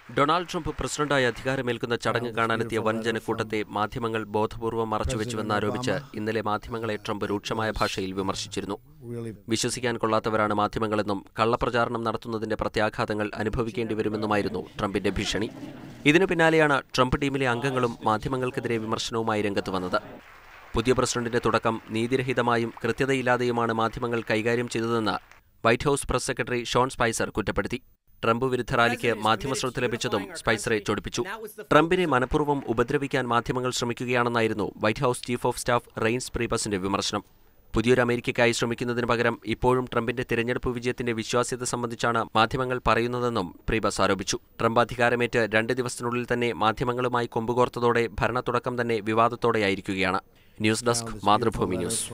Donald Trump പ്രസിഡന്റായി അധികാരമേൽക്കുന്ന ചടങ്ങ് കാണാനെത്തിയ വൻ ജനക്കൂട്ടത്തെ മാധ്യമങ്ങൾ ബോധപൂർവം മറച്ചുവെച്ചുവെന്നാരോപിച്ച് ഇന്നലെ മാധ്യമങ്ങളെ ട്രംപ് രൂക്ഷമായ ഭാഷയിൽ വിമർശിച്ചിരുന്നു വിശ്വസിക്കാൻ കൊള്ളാത്തവരാണ് മാധ്യമങ്ങളെന്നും കള്ളപ്രചാരണം നടത്തുന്നതിന്റെ പ്രത്യാഘാതങ്ങൾ അനുഭവിക്കേണ്ടി വരുമെന്നുമായിരുന്നു ട്രംപിന്റെ ഭീഷണി ഇതിനു പിന്നാലെയാണ് ട്രംപ് ടീമിലെ അംഗങ്ങളും മാധ്യമങ്ങൾക്കെതിരെ വിമർശനവുമായി രംഗത്ത് വന്നത് പുതിയ പ്രസിഡന്റിന്റെ തുടക്കം നീതിരഹിതമായും കൃത്യതയില്ലാതെയുമാണ് മാധ്യമങ്ങൾ കൈകാര്യം ചെയ്തതെന്ന് White House press secretary Sean Spicer കുറ്റപ്പെടുത്തി ട്രംപ് വിരുദ്ധ റാലിക്ക് മാധ്യമ ശ്രദ്ധ ലഭിച്ചതും സ്പൈസറെ ചൊടിപ്പിച്ചു ട്രംപിനെ മനഃപൂർവ്വം ഉപദ്രവിക്കാൻ മാധ്യമങ്ങൾ ശ്രമിക്കുകയാണെന്നായിരുന്നു White House chief of staff Reince പ്രീബസിന്റെ വിമർശനം പുതിയൊരു അമേരിക്കയ്ക്കായി ശ്രമിക്കുന്നതിന് പകരം ഇപ്പോഴും ട്രംപിന്റെ തിരഞ്ഞെടുപ്പ് വിജയത്തിന്റെ വിശ്വാസ്യത സംബന്ധിച്ചാണ് മാധ്യമങ്ങൾ പറയുന്നതെന്നും പ്രീബസ് ആരോപിച്ചു ട്രംപ് അധികാരമേറ്റ് രണ്ട് ദിവസത്തിനുള്ളിൽ തന്നെ മാധ്യമങ്ങളുമായി കൊമ്പുകോർത്തതോടെ ഭരണത്തുടക്കം തന്നെ വിവാദത്തോടെയായിരിക്കുകയാണ് ന്യൂസ് ഡെസ്ക് മാതൃഭൂമി ന്യൂസ്